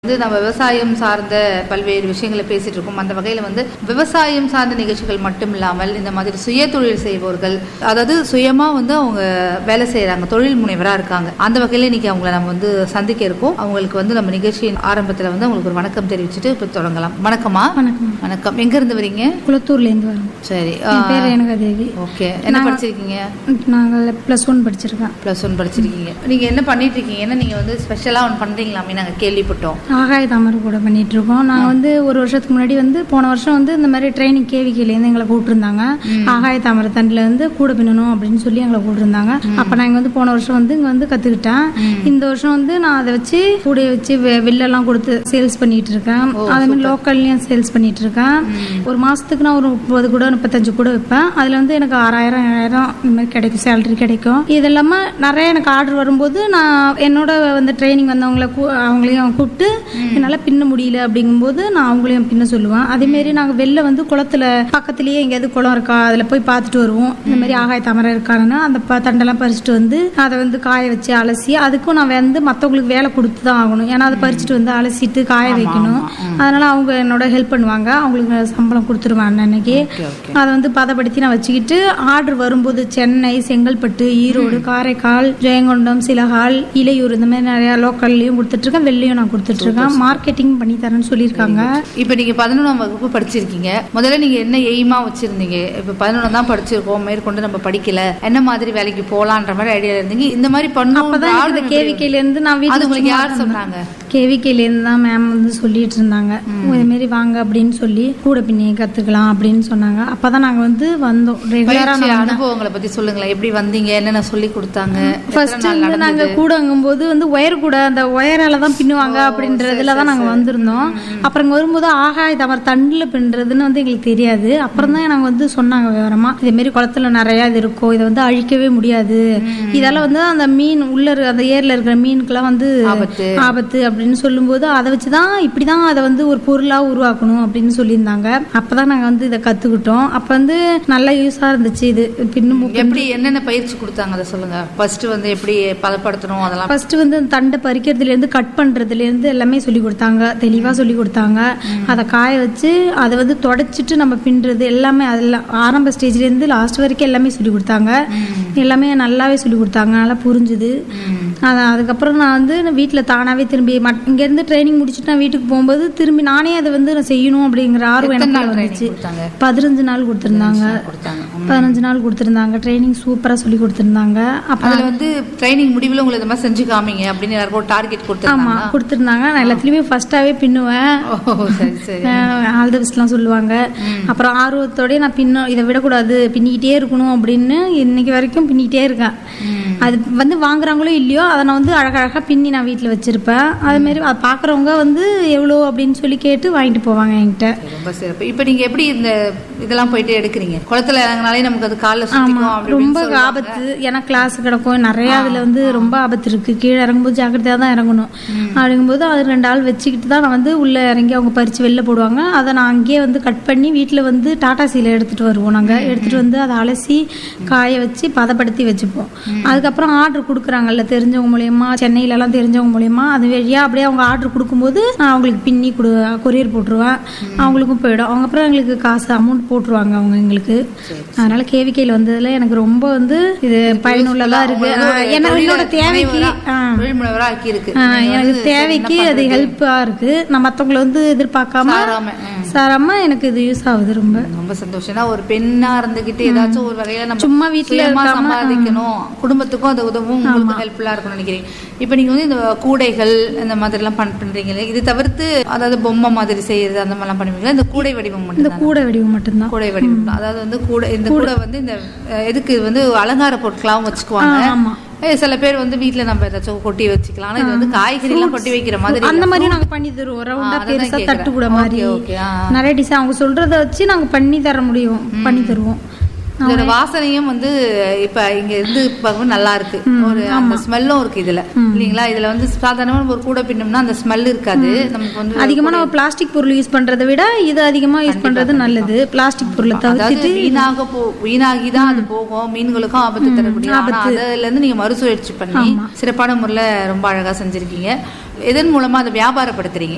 வந்து நம்ம விவசாயம் சார்ந்த பல்வேறு விஷயங்களை பேசிட்டு இருக்கோம் அந்த வகையில் வந்து விவசாயம் சார்ந்த நிகழ்ச்சிகள் மட்டும் இல்லாமல் இந்த மாதிரி சுய தொழில் செய்பவர்கள் அதாவது சுயமா வந்து அவங்க வேலை செய்யறாங்க தொழில் முனைவரா இருக்காங்க அந்த வகையில இன்னைக்கு அவங்கள நம்ம வந்து சந்திக்க இருக்கோம் அவங்களுக்கு வந்து நம்ம நிகழ்ச்சியின் ஆரம்பத்துல வந்து அவங்களுக்கு ஒரு வணக்கம் தெரிவிச்சுட்டு இப்போ தொடங்கலாம் வணக்கமா வணக்கம் வணக்கம் எங்க இருந்து வரீங்க குளத்தூர்லேருந்து வரோம் சரி என் பேர் ரேணுகாதேவி ஓகே என்ன படிச்சிருக்கீங்க நாங்கள் ப்ளஸ் ஒன் படிச்சிருக்கேன் ப்ளஸ் ஒன் படிச்சிருக்கீங்க நீங்க என்ன பண்ணிட்டு இருக்கீங்க ஏன்னா நீங்க வந்து ஸ்பெஷலா ஒன்று பண்றீங்களாமே நாங்க கேள்விப்பட்டோம் ஆகாய தாமரை கூட பண்ணிட்டு இருக்கோம் நாங்கள் வந்து ஒரு வருஷத்துக்கு முன்னாடி வந்து போன வருஷம் வந்து இந்த மாதிரி ட்ரைனிங் கேவிக்கிலேருந்து எங்களை கூப்பிட்டுருந்தாங்க ஆகாய தாமரை தண்டில் வந்து கூட பின்னணும் அப்படின்னு சொல்லி எங்களை கூப்பிட்டுருந்தாங்க அப்போ நான் இங்கே வந்து போன வருஷம் வந்து இங்கே வந்து கற்றுக்கிட்டேன் இந்த வருஷம் வந்து நான் அதை வச்சு கூடைய வச்சு வெ- வெளிலலாம் கொடுத்து சேல்ஸ் பண்ணிட்டு இருக்கேன் அதே மாதிரி லோக்கல்லையும் சேல்ஸ் பண்ணிட்டு இருக்கேன் ஒரு மாசத்துக்கு நான் ஒரு முப்பது கூட முப்பத்தஞ்சு கூட விற்பேன் அதில் வந்து எனக்கு ஆறாயிரம் ஏழாயிரம் இந்த மாதிரி கிடைக்கும் சேலரி கிடைக்கும் இது இல்லாமல் நிறைய எனக்கு ஆர்டர் வரும்போது நான் என்னோட வந்து ட்ரைனிங் வந்தவங்கள கூ- அவங்களையும் கூப்பிட்டு என்னால் பின்ன முடியல அப்படிங்கும்போது நான் அவங்களையும் பின்ன சொல்லுவேன் அதேமாரி நாங்கள் வெளில வந்து குளத்துல பக்கத்துலேயே எங்கேயாவது குளம் இருக்கா அதில் போய் பார்த்துட்டு வருவோம் இந்த மாதிரி ஆகாய தாமரை இருக்கானுன்னா அந்த ப- தண்டெல்லாம் பறிச்சுட்டு வந்து அதை வந்து காய வச்சு அலசி அதுக்கும் நான் வந்து மற்றவங்களுக்கு வேலை கொடுத்து தான் ஆகணும் ஏன்னா அதை பறிச்சுட்டு வந்து அலசிட்டு காய வைக்கணும் அதனால அவங்க என்னோட ஹெல்ப் பண்ணுவாங்க அவங்களுக்கு நான் சம்பளம் கொடுத்துருவேன் அன்னைக்கு ஓகே ஓகே அதை வந்து பதப்படுத்தி நான் வச்சுக்கிட்டு ஆர்டர் வரும்போது சென்னை செங்கல்பட்டு ஈரோடு காரைக்கால் ஜெயங்கொண்டம் சிலகால் இலையூர் இந்த மாதிரி நிறைய லோக்கல்லையும் கொடுத்துட்டு இருக்கேன் வெளிலையும் நான் கொடுத்துட்டு இருக்கேன் மார்க்கெட்டிங் பண்ணி தரேன்னு சொல்லியிருக்காங்க இப்போ நீங்க பதினொன்றாம் வகுப்பு படிச்சிருக்கீங்க முதல்ல நீங்க என்ன எய்மா வச்சிருந்தீங்க இப்போ பதினொன்றாம் தான் படிச்சிருக்கோம் மேற்கொண்டு நம்ம படிக்கல என்ன மாதிரி வேலைக்கு போலான்ற மாதிரி ஐடியா இருந்தீங்க இந்த மாதிரி பண்ணும் அப்பதான் எனக்கு இந்த கேவிக்கையில இருந்து நான் அது வீட்டுல உங்களுக்கு யார் சொன்னாங்க கேவிக்கையில இருந்து தான் மேம் வந்து சொல்லிட்டு இருந்தாங்க இதே மாதிரி வாங்க அப்படின்னு சொல்லி கூட பின்னி கத்துக்கலாம் அப்படின்னு சொன்னாங்க அப்பதான் நாங்க வந்து வந்தோம் ரெகுலரா பயிற்சி அனுபவங்களை பத்தி சொல்லுங்களேன் எப்படி வந்தீங்க என்னென்ன சொல்லி கொடுத்தாங்க ஃபர்ஸ்ட் வந்து நாங்க கூடங்கும்போது வந்து ஒயர் கூட அந்த ஒயரால தான் பின்னுவாங்க அப்படின்றதுல தான் நாங்க வந்திருந்தோம் அப்புறம் இங்க வரும்போது ஆகாய தமர் தண்டுல பின்னுறதுன்னு வந்து எங்களுக்கு தெரியாது அப்புறம் தான் நாங்க வந்து சொன்னாங்க விவரமா இதே மாதிரி குளத்துல நிறைய இது இருக்கும் இதை வந்து அழிக்கவே முடியாது இதெல்லாம் வந்து அந்த மீன் உள்ள இருக்க- அந்த ஏர்ல இருக்கிற மீனுக்கெல்லாம் வந்து ஆபத்து. ஆபத்து அப்படின்னு சொல்லும்போது அதை வச்சுதான் இப்படிதான் அதை வந்து ஒரு பொருளா உருவாக்கணும் அப்படின்னு சொல்லியிருந்தாங்க அப்பதான் நாங்க வந்து இதை கத்துக்கிட்டோம் அப்ப வந்து நல்லா யூஸா இருந்துச்சு இது பின்னும் எப்படி என்னென்ன பயிற்சி கொடுத்தாங்க அதை சொல்லுங்க ஃபர்ஸ்ட் வந்து எப்படி பதப்படுத்தணும் அதெல்லாம் ஃபர்ஸ்ட் வந்து அந்த தண்டை பறிக்கிறதுல இருந்து கட் பண்றதுல இருந்து எல்லாமே சொல்லி கொடுத்தாங்க தெளிவா சொல்லி கொடுத்தாங்க அதை காய வச்சு அதை வந்து தொடச்சிட்டு நம்ம பின்றது எல்லாமே அதெல்லாம் ஆரம்ப ஸ்டேஜ்ல இருந்து லாஸ்ட் வரைக்கும் எல்லாமே சொல்லி கொடுத்தாங்க எல்லாமே நல்லாவே சொல்லி கொடுத்தாங்க நல்லா புரிஞ்சுது அது அதுக்கப்புறம் நான் வந்து வீட்டில் தானாவே திரும்பி மட்- இங்கேருந்து ட்ரைனிங் முடிச்சுட்டு நான் வீட்டுக்கு போகும்போது திரும்பி நானே அதை வந்து நான் செய்யணும் அப்படிங்கிற ஆர்வம் எத்தனை எனக்கு நாள் ட்ரைனிங் வந்துச்சு கொடுத்தாங்க பதினஞ்சு நாள் கொடுத்துருந்தாங்க கொடுத்தாங்க பதினஞ்சு நாள் கொடுத்துருந்தாங்க ட்ரைனிங் சூப்பரா சொல்லி கொடுத்துருந்தாங்க அப்ப அதுல வந்து ட்ரைனிங் முடிவில் உங்களுக்கு இந்த மாதிரி செஞ்சு காமிங்க அப்படின்னு எல்லாருக்கும் டார்கெட் ஆமா கொடுத்துருந்தாங்க கொடுத்துருந்தாங்க நான் எல்லாத்துலயுமே ஃபர்ஸ்டாவே பின்னுவேன் ஓ சரி சரி ஆல் த பெஸ்ட்லாம் சொல்லுவாங்க அப்புறம் ஆர்வத்தோடய நான் பின்ன இதை விடக்கூடாது பின்னிக்கிட்டே இருக்கணும் அப்படின்னு இன்னைக்கு வரைக்கும் பின்னிக்கிட்டே இருக்கேன் அது வந்து வாங்குறாங்களோ இல்லையோ அதை நான் வந்து அழகழகா பின்னி நான் வீட்டில் வச்சிருப்பேன் அது மாதிரி அதை பார்க்குறவங்க வந்து எவ்வளோ அப்படின்னு சொல்லி கேட்டு வாங்கிட்டு போவாங்க என்கிட்ட ரொம்ப சிறப்பு இப்போ நீங்க எப்படி இந்த இதெல்லாம் போயிட்டு எடுக்கிறீங்க குளத்துல இறங்கினாலே நமக்கு அது காலில் சுத்திக்கும் அப்படி ரொம்ப இப்படின்னு சொல்லுவாங்க. ஆபத்து ஏன்னா கிளாஸ் கிடக்கும் நிறைய அதுல வந்து ரொம்ப ஆபத்து இருக்கு கீழே இறங்கும்போது ஜாக்கிரதையா தான் இறங்கணும் அப்படிங்கும்போது அது ரெண்டு ஆள் வச்சுக்கிட்டு தான் நான் வந்து உள்ள இறங்கி அவங்க பறிச்சு வெளில போடுவாங்க அதை நான் அங்கேயே வந்து கட் பண்ணி வீட்டில் வந்து டாடா சீல எடுத்துட்டு வருவோம் நாங்க எடுத்துட்டு வந்து அதை அலசி காய வச்சு பதப்படுத்தி வச்சுப்போம் அதுக்கப்புறம் ஆர்டர் கொடுக்குறாங்கல்ல தெரிஞ்சவங்க மூலியமா சென்னையில எல்லாம் தெரிஞ்சவங்க மூலியமா அது வழியா அப்படியே அவங்க ஆர்டர் கொடுக்கும்போது நான் அவங்களுக்கு பின்னி கொடு கொரியர் போட்டுருவேன் அவங்களுக்கும் போயிடும் அவங்க அப்புறம் எங்களுக்கு காசு அமௌண்ட் போட்டுருவாங்க அவங்க எங்களுக்கு அதனால கேவிக்கையில் வந்ததுல எனக்கு ரொம்ப வந்து இது பயனுள்ளதா இருக்கு உங்களுக்கு ஒரு ஆஹ் ஏன்னா தொழில என்னோட தேவைக்கு முனைவரா- ஆஹ் தொழில் முனைவரா ஆக்கி இருக்கு ஆஹ் நீங்க எனக்கு வந்து தேவைக்கு என்ன அது பண்றது? ஹெல்ப்பா இருக்கு நான் மத்தவங்கள வந்து எதிர்பார்க்காம சாராம, ம். சாராம எனக்கு இது யூஸ் ஆகுது ரொம்ப ரொம்ப சந்தோஷம் ஏன்னா ஒரு பெண்ணா இருந்துகிட்டு ஏதாச்சும் ஒரு வகையில நம்ம சும்மா வீட்ல சுயமா இருக்காம, சம்பாதிக்கணும் குடும்பத்துக்கும் அது உதவும் உங்களுக்கு ஹெல்ப்ஃபுல்லா இருக்கும்னு நினைக்கிறீங்க இப்போ நீங்க வந்து இந்த கூடைகள் இந்த மாதிரி எல்லாம் பண் பண்றீங்களே இது தவிர்த்து அதாவது பொம்மை மாதிரி செய்யறது அந்த மாதிரிலாம் பண்ணுவீங்களா இந்த கூடை வடிவம் இந்த மட்டும் கூடை வடிவம் மட்டும்தான் கூடை வடிவம் தான். அதாவது வந்து கூடை இந்த கூடை வந்து இந்த அஹ், எதுக்கு வந்து அலங்கார பொருட்களாவும் வச்சுக்குவாங்க ஆஹ் ஆமா ஏய், சில பேர் வந்து வீட்ல நம்ம ஏதாச்சும் கொட்டி வச்சுக்கலாம் ஆனா இது வந்து காய்கறி எல்லாம் கொட்டி வைக்கிற மாதிரி அந்த மாதிரி நாங்க பண்ணி தருவோம் ரவுண்டா அதான் பெருசா கேக்குறேன். தட்டு கூட மாதிரி ஓகே, ஓகே, ஆ. நிறைய டிசைன் அவங்க சொல்றத வச்சு நாங்க பண்ணி தர முடியும் பண்ணி தருவோம் இதோட வாசனையும் வந்து இப்ப இங்க இருந்து பார்க்கும்போது நல்லா இருக்கு ஒரு அந்த ஸ்மெல்லும் இருக்கு இதுல இல்லீங்களா இதுல வந்து சாதாரணமா ஒரு கூடை பின்னோம்னா அந்த ஸ்மெல் இருக்காது நமக்கு வந்து அதிகமா நம்ம பிளாஸ்டிக் பொருள் யூஸ் பண்றதை விட இது அதிகமா யூஸ் பண்றது நல்லது பிளாஸ்டிக் பொருளை அதாவது தவிர்த்துட்டு வீணாக போ வீணாகி தான் அது போகும் மீன்களுக்கும் ஆபத்து தரக்கூடிய ஆனா அதுல இருந்து நீங்க மறுசுழற்சி பண்ணி சிறப்பான முறையில ரொம்ப அழகா செஞ்சிருக்கீங்க எதன் மூலமா அதை வியாபாரப்படுத்துறீங்க